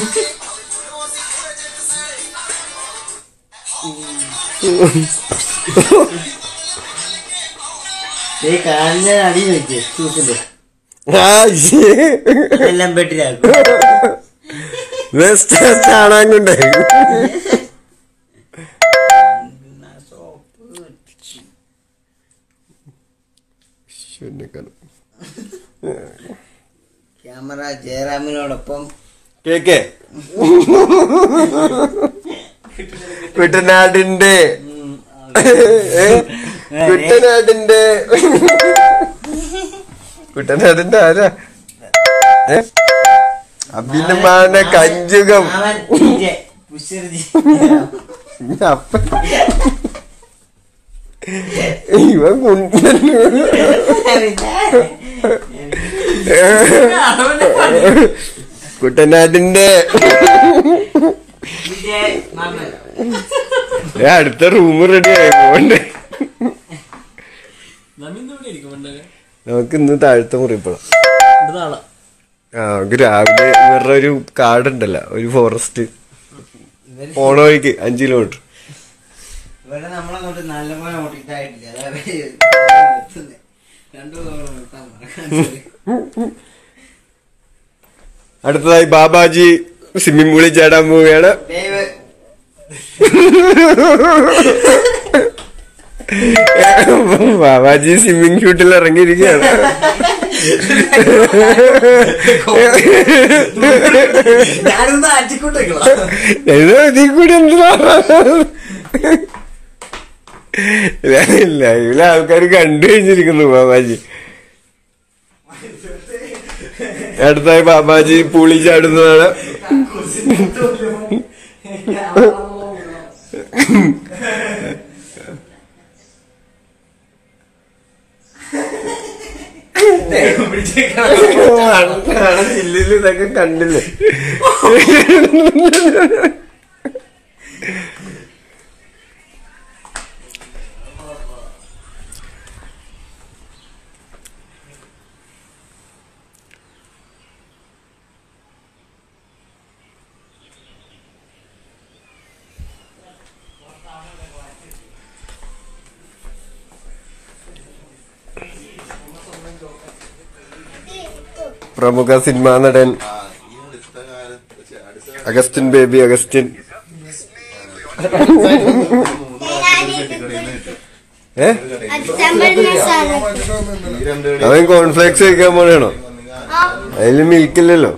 ഈ കാലിന്റെ അടി വെച്ച് ചൂട്ടില് ആ ശ്ശേ. എല്ലാം പെട്ടിലാക്കും വെസ്റ്റ് കാണാൻ കൊണ്ടേ ക്യാമറ ജയറാമിനോടൊപ്പം കേക്കേ കുട്ടനാടിന്റെ ഏ? കുട്ടനാടിന്റെ കുട്ടനാടിന്റെ ആരാ ഏ? അഭിനമാന കഞ്ചുകം അവൻ DJ, കുസൃതി. അപ്പ ഇവൻ കുണ്ടൻ കുട്ടനാടിന്റെ DJ മാമൻ. ഏ, അടുത്ത റൂം റെഡി ആയി പോണ്ടേ നമുക്ക് ഇന്ന് താഴത്തെ മുറിപ്പോളാം ആ നമുക്ക് രാവിലെ ഇവരുടെ ഒരു കാടുണ്ടല്ലോ ഒരു ഫോറസ്റ്റ് ഇവര് പോണ വഴിക്ക് അഞ്ച് കിലോമീറ്റർ ഇവിടെ നമ്മളങ്ങോട്ട് നല്ലപോലെ ഓട്ടിട്ടായിട്ടില്ല അതാണ് നിർത്തുന്നെ. രണ്ടു തവണ നിർത്താൻ മറക്കാൻ അടുത്തതായി ബാബാജി സ്വിമ്മിംഗ് പൂളിൽ ചാടാൻ പോവുകയാണ് ദൈവ ബാബാജി സ്വിമ്മിംഗ് ഷൂട്ടിൽ ഇറങ്ങിയിരിക്കുകയാണ് ഞാനൊന്ന് ആറ്റിക്കൊണ്ടേക്കളാ ഇത് ഇതിൽ കൂടി എന്താ ലൈവിലെ ആൾക്കാർ കണ്ടു കഴിഞ്ഞിരിക്കുന്നു ബാബാജി അടുത്തായി ബാബാജി പൂളി ചാടുന്നതാണ് ജില്ലയിൽ ഇതൊക്കെ കണ്ടില്ലേ പ്രമുഖ സിനിമാ നടൻ അഗസ്റ്റിൻ ബേബി അഗസ്റ്റിൻ ഏ അവൻ കോൺഫ്ലെക്സ് കഴിക്കാൻ പോണേണോ അതില് മിൽക്കില്ലല്ലോ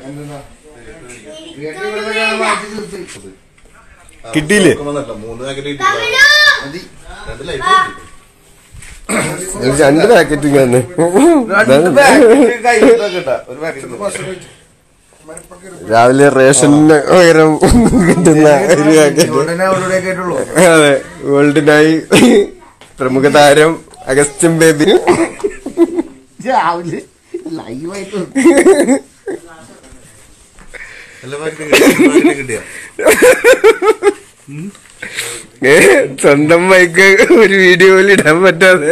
കിട്ടിയില്ലേ മൂന്ന് പാക്കറ്റ് കിട്ടിയില്ല. രണ്ട് ലൈറ്റ് ഒരു രണ്ട് പാക്കറ്റ് ഇങ്ങനെ രാവിലെ റേഷന് പകരം കിട്ടുന്ന ഒരു പാക്കറ്റ് അതെ ഗോൾഡിനായി പ്രമുഖ താരം അഗസ്റ്റിൻ ബേബി രാവിലെ ലൈവായിട്ട് എല്ലാ പാക്കറ്റ് കിട്ടിയ ഏ, സ്വന്തം മൈക്ക് ഒരു വീഡിയോയിൽ ഇടാൻ പറ്റാതെ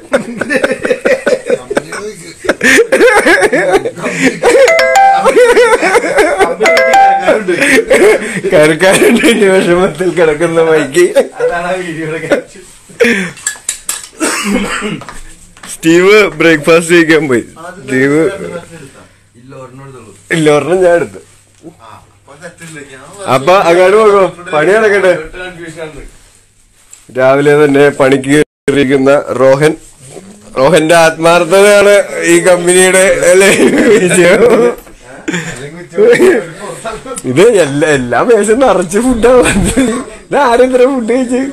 കരക്കാരുടെ വിഷമത്തിൽ കിടക്കുന്ന മൈക്ക് സ്റ്റീവ് ബ്രേക്ക്ഫാസ്റ്റ് കഴിക്കാൻ പോയി സ്റ്റീവ് ഇല്ല ഒരെണ്ണം ഞാൻ എടുത്തു അപ്പൊ അങ്ങോട്ട് പോകോ പണി നടക്കട്ടെ രാവിലെ തന്നെ പണിക്ക് കയറിയിരിക്കുന്ന റോഹൻ റോഹന്റെ ആത്മാർത്ഥതയാണ് ഈ കമ്പനിയുടെ അല്ലേ വിജയം ഇത് എല്ലാ എല്ലാ മേശം നിറച്ച് ഫുഡാണ് ഇത് ആരെന്തര ഫുഡ് കഴിച്ച്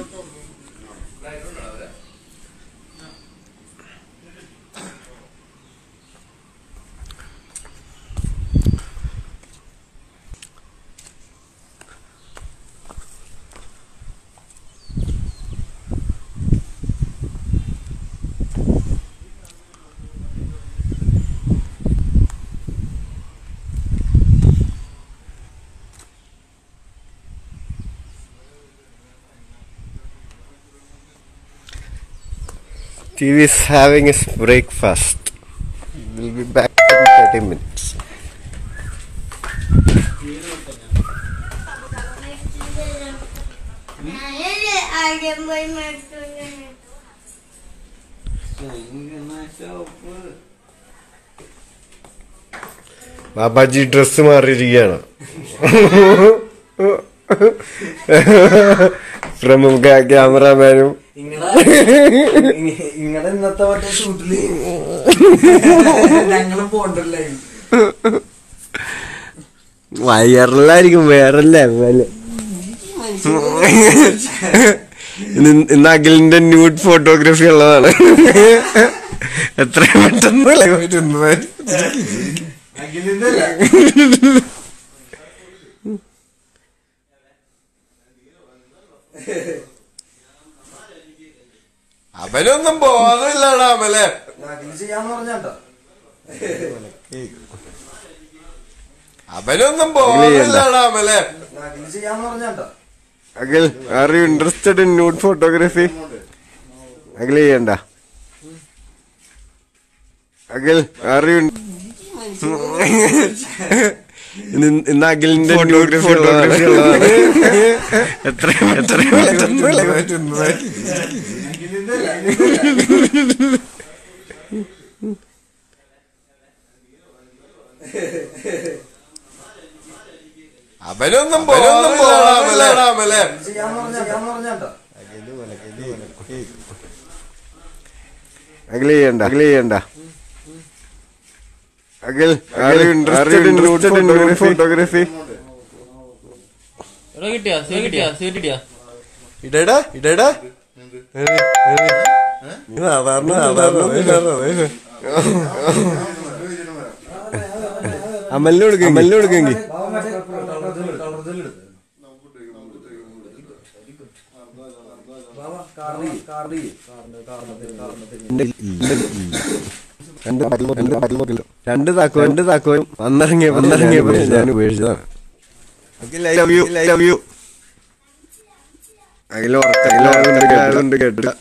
Steve is having his breakfast. We'll be back in 30 minutes. ഞാനല്ലേ ആദ്യം പോയി മേടിച്ചോണ്ട് ഷോപ്പ് ബാബാജി ഡ്രസ് മാറിയിരിക്കുകയാണ് പ്രമുഖ ക്യാമറാമാനും ഇങ്ങടെ ഇന്നത്തെ മറ്റേ ഷൂട്ടില് ഞങ്ങളും പോണ്ടല്ലേ വയറിലായിരിക്കും വേറെ ലെവല് ഇന്ന് ഇന്ന് അഖിലിന്റെ ന്യൂഡ് ഫോട്ടോഗ്രാഫി ഉള്ളതാണ് എത്ര പെട്ടെന്ന് വരുന്നത് അവനൊന്നും ബോധമില്ലടാ അമലെ ചെയ്യാന്ന് പറഞ്ഞാട്ടോ അവനൊന്നും ബോധമില്ലടാ അമലെ ചെയ്യാന്ന് പറഞ്ഞാട്ടോ Akhil are you interested in nude photography Akhil ചെയ്യണ്ട അഖിൽ ആർ യു ഇന്ന് അഖിലിന്റെ ഫോട്ടോഗ്രാഫി ഫോട്ടോഗ്രാഫി ഉള്ളതാണ് എത്ര എത്ര പെട്ടെന്ന് വരുന്നത് അവനൊന്നും ബോധമില്ലടാ അമലെ ചെയ്യാന്ന് പറഞ്ഞാ ചെയ്യാന്ന് പറഞ്ഞാട്ടോ അഖിൽ ചെയ്യണ്ട അഖിൽ ചെയ്യണ്ട Akhil are you interested in photography എടാ കിട്ടിയാ സീറ്റ് കിട്ടിയാ സീറ്റ് കിട്ടിയാ ഇടടാ ഇടടാ സാധാരണ സാധാരണ അമലിന് കൊടുക്കുക അമലിന് കൊടുക്കെങ്കിൽ രണ്ട് രണ്ട് താക്കോ രണ്ട് താക്കോലും വന്നിറങ്ങിയ വന്നിറങ്ങിയപ്പോ ഞാൻ ഉപേക്ഷിച്ചതാണ് love you love you Akhila ഉറക്കം കേട്ടില്ല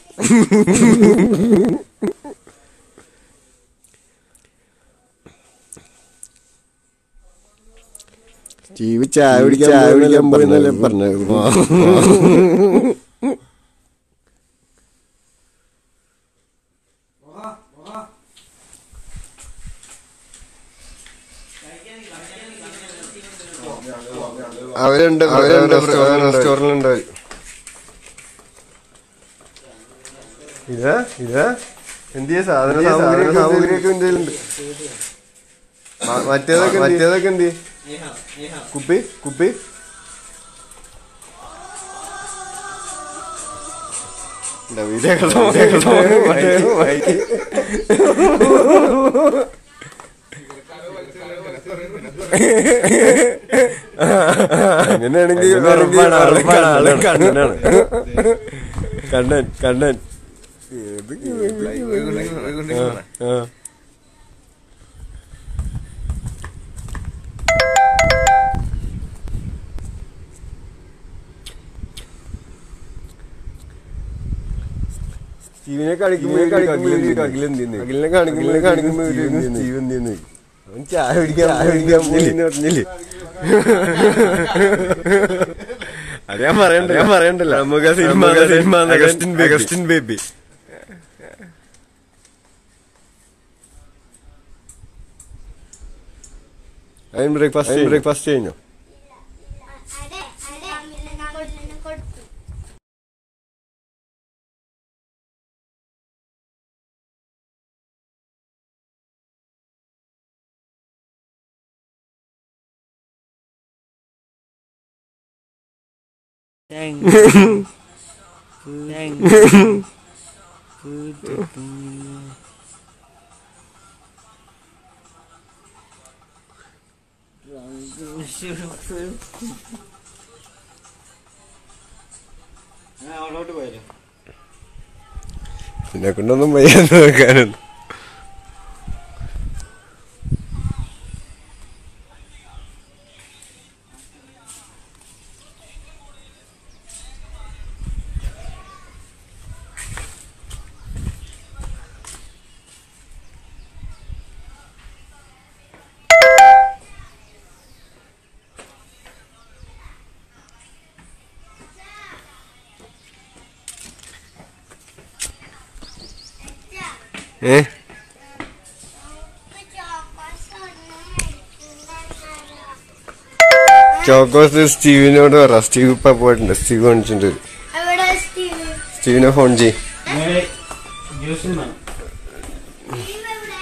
സ്റ്റീവ് ചായ പിടിക്കാൻ ചായ പിടിക്കാൻ പോയെന്നല്ലേ പറഞ്ഞത് അവരുണ്ട് അവരുണ്ട് റെസ്റ്റോറൻറ്റിലുണ്ട് ഇതാ ഇതാ എന്തിയാ സാധന സാധന സാമഗ്രിയൊക്കെ എന്തെങ്കിലുണ്ട് മറ്റേതൊക്കെ മറ്റേതൊക്കെ എന്ത് കുപ്പി കുപ്പി വീഡിയോ അങ്ങനെയാണെങ്കിൽ ഉറപ്പാണ് ഉറപ്പാണ് ആള് കണ്ണനാണ് കണ്ണൻ കണ്ണൻ ആ, ആ. സ്റ്റീവിനെ കാണിക്കുമ്പോൾ കാണിക്കുമ്പോൾ അഖിലെന്തിന്ന് അഖിലിനെ കാണിക്കുമ്പോൾ കാണിക്കുമ്പോൾ സ്റ്റീവ് എന്തിന്ന് അവൻ ചായ പിടിക്കാൻ ചായ പിടിക്കാൻ പോയിന്ന് പറഞ്ഞില്ലേ അത് ഞാൻ പറയണ്ട ഞാൻ പറയണ്ടല്ലോ നമുക്ക് സിനിമ സിനിമ അഗസ്റ്റിൻ അഗസ്റ്റിൻ ബേബി അതിന് ബ്രേക്ക്ഫാസ്റ്റ് ബ്രേക്ക്ഫാസ്റ്റ് കഴിഞ്ഞോ അതെ അതെ അമ്മ കൊടുത്തു കൊടുത്തു അവിടോട്ട് പോയാലോ പിന്നെ കൊണ്ടൊന്നും വയ്യാന്ന് നോക്കാനൊന്നും ഏ ചോക്കോസ് സ്റ്റീവിനോട് പറ സ്റ്റീവ് ഇപ്പൊ പോയിട്ടുണ്ട് സ്റ്റീവ് കാണിച്ചിട്ടുണ്ട് അവിടെ സ്റ്റീവ് സ്റ്റീവിനെ ഫോൺ ചെയ് ജ്യൂസിൽ വേണം സ്റ്റീവ് എവിടെ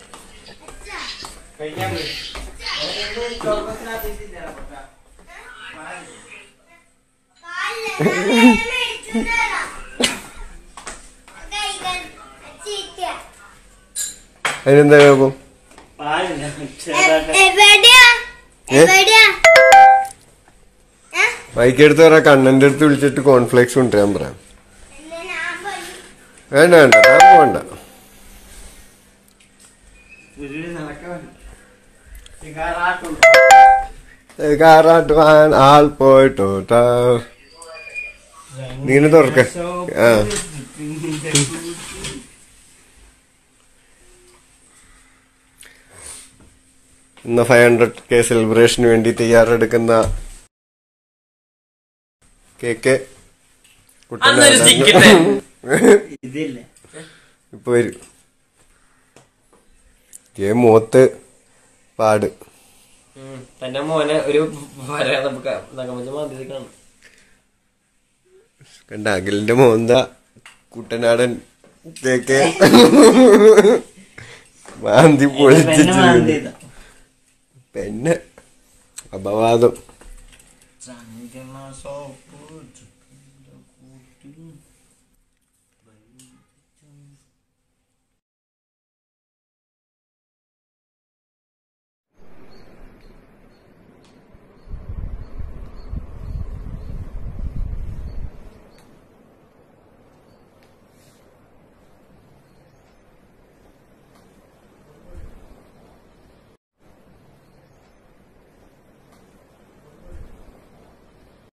അതിനെന്താ കുഴപ്പം പാലില്ല ചെറുതായിട്ട് എവിടെയാ ഏ? എവിടെയാ ഏ? ബൈക്കെടുത്ത് പറ കണ്ണന്റെ അടുത്ത് വിളിച്ചിട്ട് കോൺഫ്ലെക്സ് കൊണ്ടുവരാൻ പറയാം എന്നാ ഞാൻ പോയി. വേണ്ട വേണ്ട താൻ പോണ്ട ഉരുളി നടക്കാൻ സിഗാറാട്ടുണ്ട് കാറാട്ടുവാൻ ആൾ പോയിട്ടോട്ടാ നീന് തുറക്ക ആ ഇന്ന് ഫൈവ് ഹൺഡ്രഡ് കെ സെലിബ്രേഷന് വേണ്ടി തയ്യാറെടുക്കുന്ന കേക്ക് അന്നൊരു ചിക്കട്ടെ ഇതില്ലേ ഇപ്പൊ വരും ഏ മുഖത്ത് പാട് തന്റെ മോനെ ഒരു വര നമുക്ക് നഗമച്ച മാതിരി കാണും കണ്ട അഖിലിന്റെ മോന്ത കുട്ടനാടൻ കേക്ക് മാന്തി പൊളിച്ചിട്ട് പെണ്ണ് അപവാദം സോപ്പ്